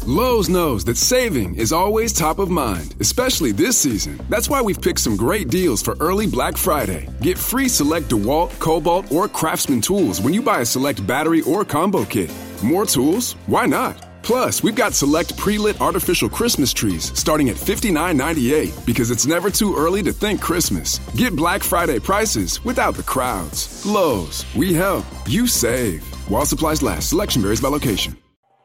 Lowe's knows that saving is always top of mind, especially this season. That's why we've picked some great deals for early Black Friday. Get free select DeWalt, Cobalt, or Craftsman tools when you buy a select battery or combo kit. More tools? Why not? Plus, we've got select pre-lit artificial Christmas trees starting at $59.98 because it's never too early to think Christmas. Get Black Friday prices without the crowds. Lowe's, we help, you save. While supplies last, selection varies by location.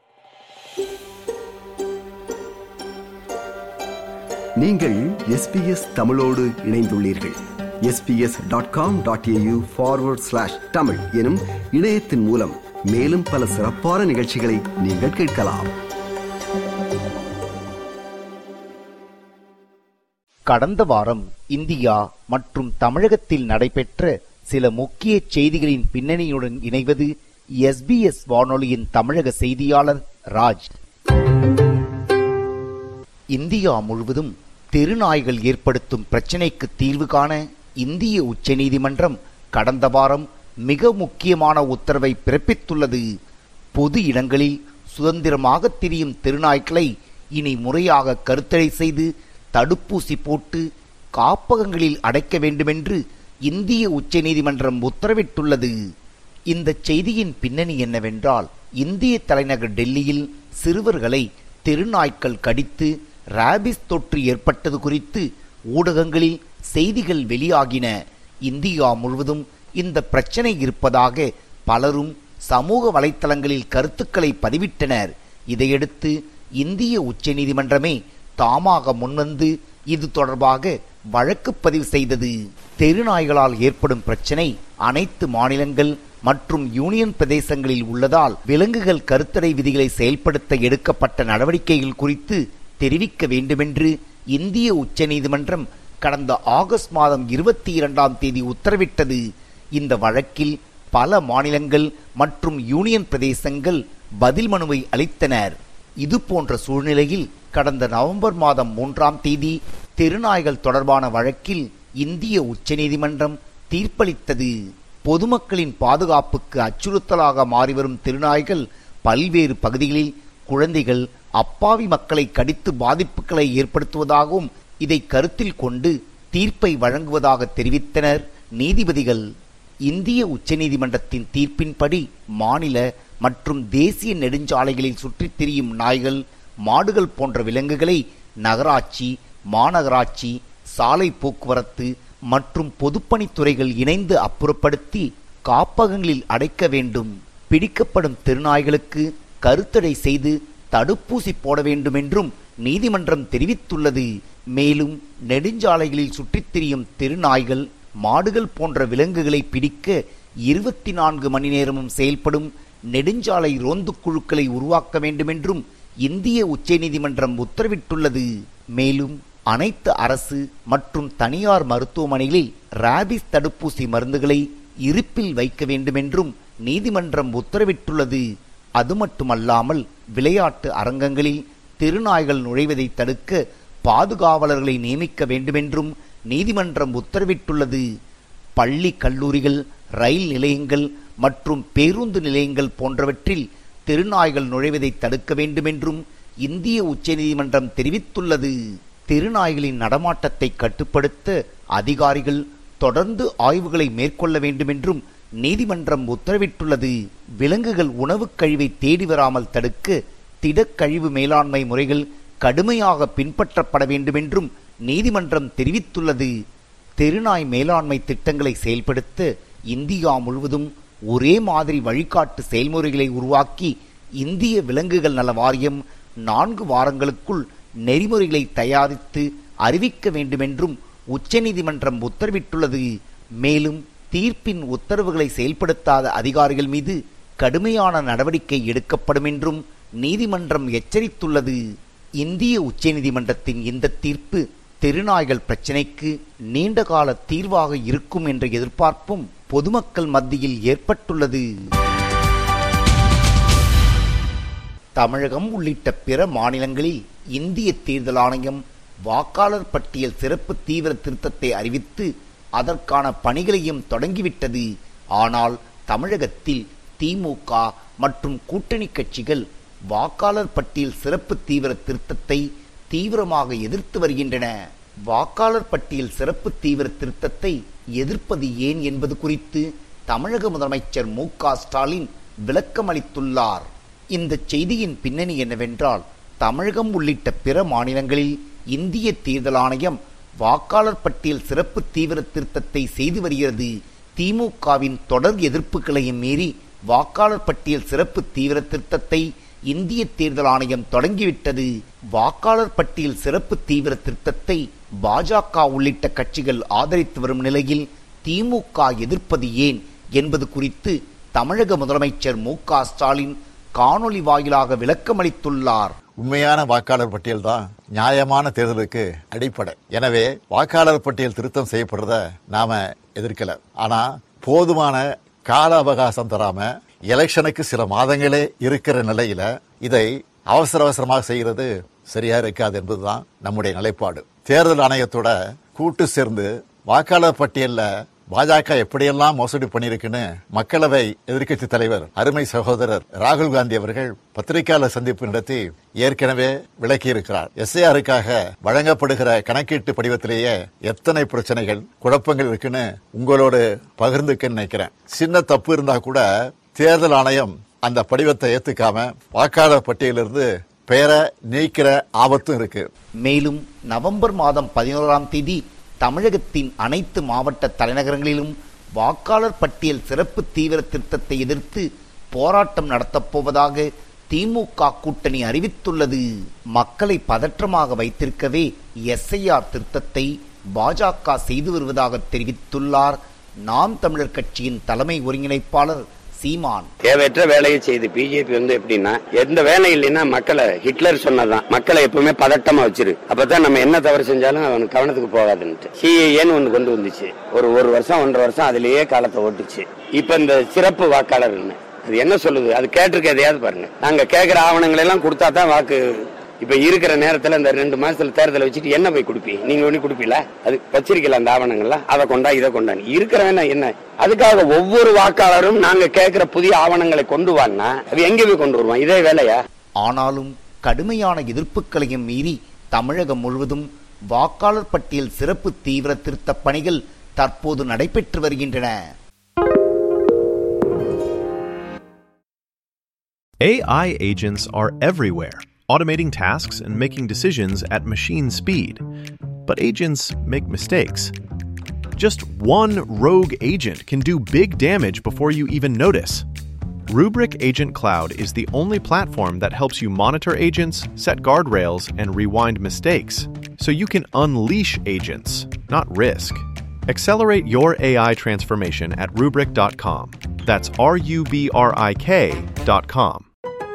நீங்கள் SBS தமிழோடு இணைந்துள்ளீர்கள் SBS dot com dot A U forward slash Tamil எனும் இணையத்தின் மூலம் மேலும் பல சிறப்பான நிகழ்ச்சிகளை நீங்கள் கேட்கலாம் கடந்த வாரம் இந்தியா மற்றும் தமிழகத்தில் நடைபெற்ற சில முக்கிய செய்திகளின் பின்னணியுடன் இணைவது எஸ்பிஎஸ் வானொலியின் தமிழக செய்தியாளர் ராஜ் இந்தியா முழுவதும் தெருநாய்கள் ஏற்படுத்தும் பிரச்சினைக்கு தீர்வு காண இந்திய உச்சநீதிமன்றம் கடந்த வாரம் மிக முக்கியமான உத்தரவை பிறப்பித்துள்ளது பொது இடங்களில் சுதந்திரமாக திரியும் தெருநாய்க்களை இனி முறையாக கருத்தடை செய்து தடுப்பூசி போட்டு காப்பகங்களில் அடைக்க வேண்டுமென்று இந்திய உச்சநீதிமன்றம் உத்தரவிட்டுள்ளது இந்த செய்தியின் பின்னணி என்னவென்றால் இந்திய தலைநகர் டெல்லியில் சிறுவர்களை தெருநாய்க்கள் கடித்து ராபிஸ் தொற்று ஏற்பட்டது குறித்து ஊடகங்களில் செய்திகள் வெளியாகின இந்தியா முழுவதும் இந்த பிரச்சனை இருப்பதாக பலரும் சமூக வலைத்தளங்களில் கருத்துக்களை பதிவிட்டனர் இதையடுத்து இந்திய உச்சநீதிமன்றமே தாமாக முன்வந்து இது தொடர்பாக வழக்கு பதிவு செய்தது தெருநாய்களால் ஏற்படும் பிரச்சனை அனைத்து மாநிலங்கள் மற்றும் யூனியன் பிரதேசங்களில் உள்ளதால் விலங்குகள் கருத்தடை விதிகளை செயல்படுத்த எடுக்கப்பட்ட நடவடிக்கைகள் குறித்து தெரிவிக்க வேண்டுமென்று இந்திய உச்சநீதிமன்றம் கடந்த ஆகஸ்ட் மாதம் இருபத்தி இரண்டாம் தேதி உத்தரவிட்டது இந்த வழக்கில் பல மாநிலங்கள் மற்றும் யூனியன் பிரதேசங்கள் பதில் மனுவை அளித்தனர் இது போன்ற சூழ்நிலையில் கடந்த நவம்பர் மாதம் மூன்றாம் தேதி தெருநாய்கள் தொடர்பான வழக்கில் இந்திய உச்சநீதிமன்றம் தீர்ப்பளித்தது பொதுமக்களின் பாதுகாப்புக்கு அச்சுறுத்தலாக மாறிவரும் திருநாய்கள் பல்வேறு பகுதிகளில் குழந்தைகள் அப்பாவி மக்களை கடித்து பாதிப்புகளை ஏற்படுத்துவதாகவும் இதை கருத்தில் கொண்டு தீர்ப்பை வழங்குவதாக தெரிவித்தனர் நீதிபதிகள் இந்திய உச்சநீதிமன்றத்தின் தீர்ப்பின்படி மாநில மற்றும் தேசிய நெடுஞ்சாலைகளில் சுற்றித் திரியும் நாய்கள் மாடுகள் போன்ற விலங்குகளை நகராட்சி மாநகராட்சி சாலை போக்குவரத்து மற்றும் பொதுப்பணித்துறைகள் இணைந்து அப்புறப்படுத்தி காப்பகங்களில் அடைக்க வேண்டும் பிடிக்கப்படும் திருநாய்களுக்கு கருத்தடை செய்து தடுப்பூசி போட வேண்டும் என்றும் நீதிமன்றம் தெரிவித்துள்ளது மேலும் நெடுஞ்சாலைகளில் சுற்றித் திரியும் தெருநாய்கள் மாடுகள் போன்ற விலங்குகளை பிடிக்க இருபத்தி நான்கு மணி நேரமும் செயல்படும் நெடுஞ்சாலை ரோந்து குழுக்களை உருவாக்க வேண்டுமென்றும் இந்திய உச்சநீதிமன்றம் உத்தரவிட்டுள்ளது மேலும் அனைத்து அரசு மற்றும் தனியார் மருத்துவமனைகளில் ராபிஸ் தடுப்பூசி மருந்துகளை இருப்பில் வைக்க வேண்டுமென்றும் நீதிமன்றம் உத்தரவிட்டுள்ளது அது மட்டுமல்லாமல் விளையாட்டு அரங்கங்களில் திருநாய்கள் நுழைவதை தடுக்க பாதுகாவலர்களை நியமிக்க வேண்டுமென்றும் நீதிமன்றம் உத்தரவிட்டுள்ளது பள்ளி கல்லூரிகள் ரயில் நிலையங்கள் மற்றும் பேருந்து நிலையங்கள் போன்றவற்றில் தெருநாய்கள் நுழைவதை தடுக்க வேண்டுமென்றும் இந்திய உச்சநீதிமன்றம் தெரிவித்துள்ளது தெருநாய்களின் நடமாட்டத்தை கட்டுப்படுத்த அதிகாரிகள் தொடர்ந்து ஆய்வுகளை மேற்கொள்ள வேண்டுமென்றும் நீதிமன்றம் உத்தரவிட்டுள்ளது விலங்குகள் உணவுக் கழிவை தேடி வராமல் தடுக்க திடக்கழிவு மேலாண்மை முறைகள் கடுமையாக பின்பற்றப்பட வேண்டுமென்றும் நீதிமன்றம் தெரிவித்துள்ளது தெருநாய் மேலாண்மை திட்டங்களை செயல்படுத்த இந்தியா முழுவதும் ஒரே மாதிரி வழிகாட்டு செயல்முறைகளை உருவாக்கி இந்திய விலங்குகள் நல வாரியம் நான்கு வாரங்களுக்குள் நெறிமுறைகளை தயாரித்து அறிவிக்க வேண்டுமென்றும் உச்சநீதிமன்றம் உத்தரவிட்டுள்ளது மேலும் தீர்ப்பின் உத்தரவுகளை செயல்படுத்தாத அதிகாரிகள் மீது கடுமையான நடவடிக்கை எடுக்கப்படும் என்றும் நீதிமன்றம் எச்சரித்துள்ளது இந்திய உச்சநீதிமன்றத்தின் இந்த தீர்ப்பு தெருநாய்கள் பிரச்சினைக்கு நீண்டகால தீர்வாக இருக்கும் என்ற எதிர்பார்ப்பும் பொதுமக்கள் மத்தியில் ஏற்பட்டுள்ளது தமிழகம் உள்ளிட்ட பிற மாநிலங்களில் இந்திய தேர்தல் ஆணையம் வாக்காளர் பட்டியல் சிறப்பு தீவிர திருத்தத்தை அறிவித்து அதற்கான பணிகளையும் தொடங்கிவிட்டது ஆனால் தமிழகத்தில் திமுக மற்றும் கூட்டணி கட்சிகள் வாக்காளர் பட்டியல் சிறப்பு தீவிர திருத்தத்தை தீவிரமாக எதிர்த்து வருகின்றன வாக்காளர் பட்டியல் சிறப்பு தீவிர திருத்தத்தை எதிர்ப்பது ஏன் என்பது குறித்து தமிழக முதலமைச்சர் மு க ஸ்டாலின் விளக்கம் அளித்துள்ளார் இந்த செய்தியின் பின்னணி என்னவென்றால் தமிழகம் உள்ளிட்ட பிற மாநிலங்களில் இந்திய தேர்தல் ஆணையம் வாக்காளர் பட்டியல் சிறப்பு தீவிர திருத்தத்தை செய்து வருகிறது திமுகவின் தொடர் எதிர்ப்புகளையும் மீறி வாக்காளர் பட்டியல் சிறப்பு தீவிர திருத்தத்தை இந்திய தேர்தல் ஆணையம் தொடங்கிவிட்டது வாக்காளர் பட்டியல் சிறப்பு தீவிர திருத்தத்தை பாஜக உள்ளிட்ட கட்சிகள் ஆதரித்து வரும் நிலையில் திமுக எதிர்ப்பது ஏன் என்பது குறித்து தமிழக முதலமைச்சர் மு க ஸ்டாலின் காணொலி வாயிலாக விளக்கமளித்துள்ளார் உண்மையான வாக்காளர் பட்டியல் தான் நியாயமான தேர்தலுக்கு அடிப்படை எனவே வாக்காளர் பட்டியல் திருத்தம் செய்யப்படுறத நாம எதிர்க்கல ஆனா போதுமான கால அவகாசம் தராம எலெக்ஷனுக்கு சில மாதங்களே இருக்கிற நிலையில இதை அவசர அவசரமாக செய்கிறது சரியா இருக்காது என்பதுதான் நம்முடைய நிலைப்பாடு தேர்தல் ஆணையத்தோட கூட்டு சேர்ந்து வாக்காளர் பட்டியல்ல பாஜக எப்படியெல்லாம் மோசடி பண்ணிருக்குன்னு மக்களவை எதிர்க்கட்சி தலைவர் அருமை சகோதரர் ராகுல் காந்தி அவர்கள் பத்திரிகையாளர் சந்திப்பு நடத்தி ஏற்கனவே விளக்கியிருக்கிறார் எஸ்ஐஆருக்காக வழங்கப்படுகிற கணக்கீட்டு படிவத்திலேயே எத்தனை பிரச்சனைகள் குழப்பங்கள் இருக்குன்னு உங்களோடு பகிர்ந்துக்கன்னு நினைக்கிறேன் சின்ன தப்பு இருந்தா கூட தேர்தல் ஆணையம் அந்த படிவத்தை ஏத்துக்காம வாக்காளர் பட்டியலிருந்து பெயரை நீக்கிற ஆபத்தும் இருக்கு மேலும் நவம்பர் மாதம் பதினோராம் தேதி தமிழகத்தின் அனைத்து மாவட்ட தலைநகரங்களிலும் வாக்காளர் பட்டியல் சிறப்பு தீவிர திருத்தத்தை எதிர்த்து போராட்டம் நடத்தப் போவதாக திமுக கூட்டணி அறிவித்துள்ளது மக்களை பதற்றமாக வைத்திருக்கவே எஸ்ஐஆர் திருத்தத்தை பாஜக செய்து வருவதாக தெரிவித்துள்ளார் நாம் தமிழர் கட்சியின் தலைமை ஒருங்கிணைப்பாளர் சீமான் தேவையற்ற வேலையை செய்து பிஜேபி வந்து எப்படின்னா எந்த வேலை இல்லைன்னா மக்களை ஹிட்லர் சொன்னதான் மக்களை எப்பவுமே பதட்டமா வச்சிரு அப்பதான் நம்ம என்ன தவறு செஞ்சாலும் அவனுக்கு கவனத்துக்கு போகாதுன்னுட்டு சிஏஏன்னு ஒன்று கொண்டு வந்துச்சு ஒரு ஒரு வருஷம் ஒன்றரை வருஷம் அதுலயே காலத்தை ஓட்டுச்சு இப்ப இந்த சிறப்பு வாக்காளர் அது என்ன சொல்லுது அது கேட்டிருக்க எதையாவது பாருங்க நாங்க கேட்கிற ஆவணங்களை எல்லாம் கொடுத்தா தான் வாக்கு இப்ப இருக்கிற நேரத்துல இந்த ரெண்டு மாசத்துல தேர்தலை வச்சுட்டு என்ன போய் கொடுப்பி நீங்க ஒண்ணு கொடுப்பீல அது வச்சிருக்கல அந்த ஆவணங்கள்லாம் அதை கொண்டா இதை கொண்டா இருக்கிறவன என்ன அதுக்காக ஒவ்வொரு வாக்காளரும் நாங்க கேட்கிற புதிய ஆவணங்களை கொண்டு வான்னா அது எங்க போய் கொண்டு வருவான் இதே வேலையா ஆனாலும் கடுமையான எதிர்ப்புகளையும் மீறி தமிழகம் முழுவதும் வாக்காளர் பட்டியல் சிறப்பு தீவிர திருத்தப் பணிகள் தற்போது நடைபெற்று வருகின்றன AI agents are everywhere, automating tasks and making decisions at machine speed. But agents make mistakes. Just one rogue agent can do big damage before you even notice. Rubrik Agent Cloud is the only platform that helps you monitor agents, set guardrails, and rewind mistakes, so you can unleash agents, not risk. Accelerate your AI transformation at Rubrik.com. That's R U B R I K.com.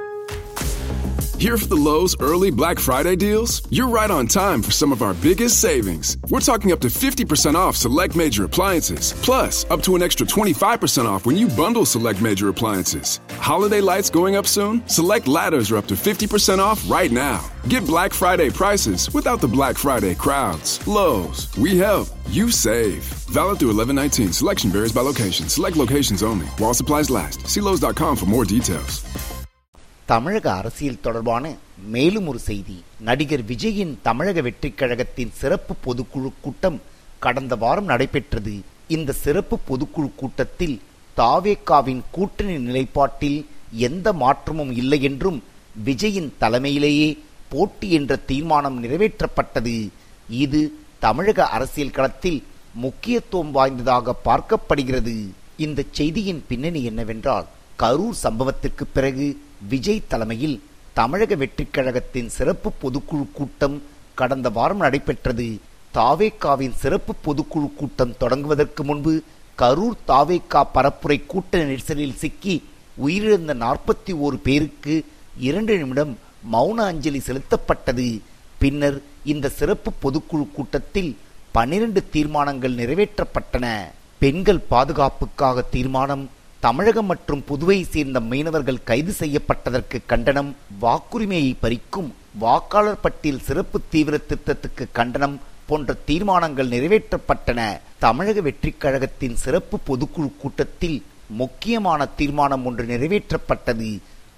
Here for the Lowe's early Black Friday deals? You're right on time for some of our biggest savings. We're talking up to 50% off select major appliances, plus up to an extra 25% off when you bundle select major appliances. Holiday lights going up soon? Select ladders are up to 50% off right now. Get Black Friday prices without the Black Friday crowds. Lowe's, we help, you save. Valid through 1119. Selection varies by location. Select locations only. While supplies last. See Lowe's.com for more details. தமிழக அரசியல் தொடர்பான மேலும் ஒரு செய்தி நடிகர் விஜயின் தமிழக வெற்றிக் கழகத்தின் சிறப்பு பொதுக்குழு கூட்டம் கடந்த வாரம் நடைபெற்றது இந்த சிறப்பு பொதுக்குழு கூட்டத்தில் தாவேக்காவின் கூட்டணி நிலைப்பாட்டில் எந்த மாற்றமும் இல்லை என்றும் விஜயின் தலைமையிலேயே போட்டி என்ற தீர்மானம் நிறைவேற்றப்பட்டது இது தமிழக அரசியல் களத்தில் முக்கியத்துவம் வாய்ந்ததாக பார்க்கப்படுகிறது இந்த செய்தியின் பின்னணி என்னவென்றால் கரூர் சம்பவத்திற்கு பிறகு விஜய் தலைமையில் தமிழக வெற்றிக் கழகத்தின் சிறப்பு பொதுக்குழு கூட்டம் கடந்த வாரம் நடைபெற்றது தாவேக்காவின் சிறப்பு பொதுக்குழு கூட்டம் தொடங்குவதற்கு முன்பு கரூர் தாவேக்கா பரப்புரை கூட்ட நெரிசலில் சிக்கி உயிரிழந்த நாற்பத்தி ஓரு பேருக்கு இரண்டு நிமிடம் மௌன அஞ்சலி செலுத்தப்பட்டது பின்னர் இந்த சிறப்பு பொதுக்குழு கூட்டத்தில் பன்னிரண்டு தீர்மானங்கள் நிறைவேற்றப்பட்டன பெண்கள் பாதுகாப்புக்காக தீர்மானம் தமிழகம் மற்றும் புதுவை சேர்ந்த மீனவர்கள் கைது செய்யப்பட்டதற்கு கண்டனம் வாக்குரிமையை பறிக்கும் வாக்காளர் பட்டியல் சிறப்பு தீவிர திருத்தத்துக்கு கண்டனம் போன்ற தீர்மானங்கள் நிறைவேற்றப்பட்டன தமிழக வெற்றிக் கழகத்தின் சிறப்பு பொதுக்குழு கூட்டத்தில் முக்கியமான தீர்மானம் ஒன்று நிறைவேற்றப்பட்டது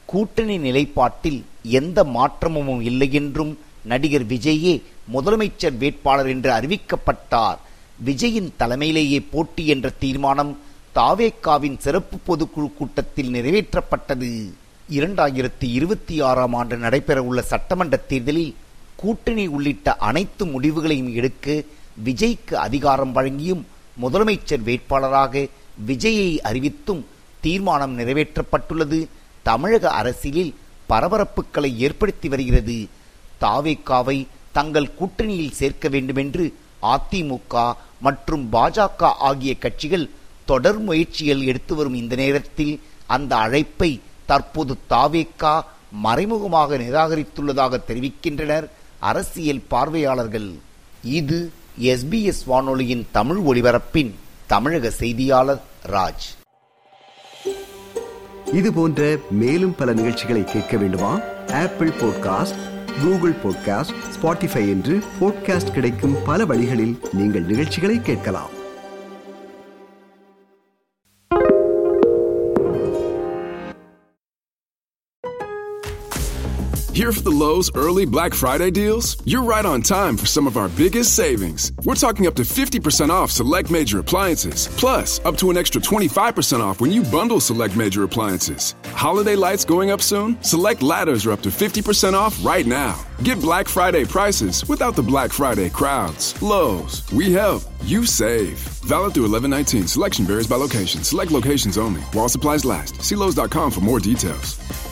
கூட்டணி நிலைப்பாட்டில் எந்த மாற்றமும் இல்லை என்றும் நடிகர் விஜயே முதலமைச்சர் வேட்பாளர் என்று அறிவிக்கப்பட்டார் விஜயின் தலைமையிலேயே போட்டி என்ற தீர்மானம் தாவேக்காவின் சிறப்பு பொதுக்குழு கூட்டத்தில் நிறைவேற்றப்பட்டது இரண்டாயிரத்தி இருபத்தி ஆறாம் ஆண்டு நடைபெறவுள்ள சட்டமன்ற தேர்தலில் கூட்டணி உள்ளிட்ட அனைத்து முடிவுகளையும் எடுக்க விஜய்க்கு அதிகாரம் வழங்கியும் முதலமைச்சர் வேட்பாளராக விஜயை அறிவித்தும் தீர்மானம் நிறைவேற்றப்பட்டுள்ளது தமிழக அரசியலில் பரபரப்புகளை ஏற்படுத்தி வருகிறது தாவேக்காவை தங்கள் கூட்டணியில் சேர்க்க வேண்டுமென்று அதிமுக மற்றும் பாஜக ஆகிய கட்சிகள் தொடர் முயற்சிகள் எடுத்து வரும் இந்த நேரத்தில் அந்த அழைப்பை தற்போது தாவேக்கா மறைமுகமாக நிராகரித்துள்ளதாக தெரிவிக்கின்றனர் அரசியல் பார்வையாளர்கள் இது எஸ்பிஎஸ் வானொலியின் தமிழ் ஒலிபரப்பின் தமிழக செய்தியாளர் ராஜ் இது போன்ற மேலும் பல நிகழ்ச்சிகளை கேட்க வேண்டுமா Apple podcast Google podcast Spotify என்று பாட்காஸ்ட் கிடைக்கும் பல வழிகளில் நீங்கள் நிகழ்ச்சிகளை கேட்கலாம் Here for the Lowe's early Black Friday deals? You're right on time for some of our biggest savings. We're talking up to 50% off select major appliances, plus up to an extra 25% off when you bundle select major appliances. Holiday lights going up soon? Select ladders are up to 50% off right now. Get Black Friday prices without the Black Friday crowds. Lowe's, we help, you save. Valid through 1119. Selection varies by location. Select locations only. While supplies last. See Lowe's.com for more details.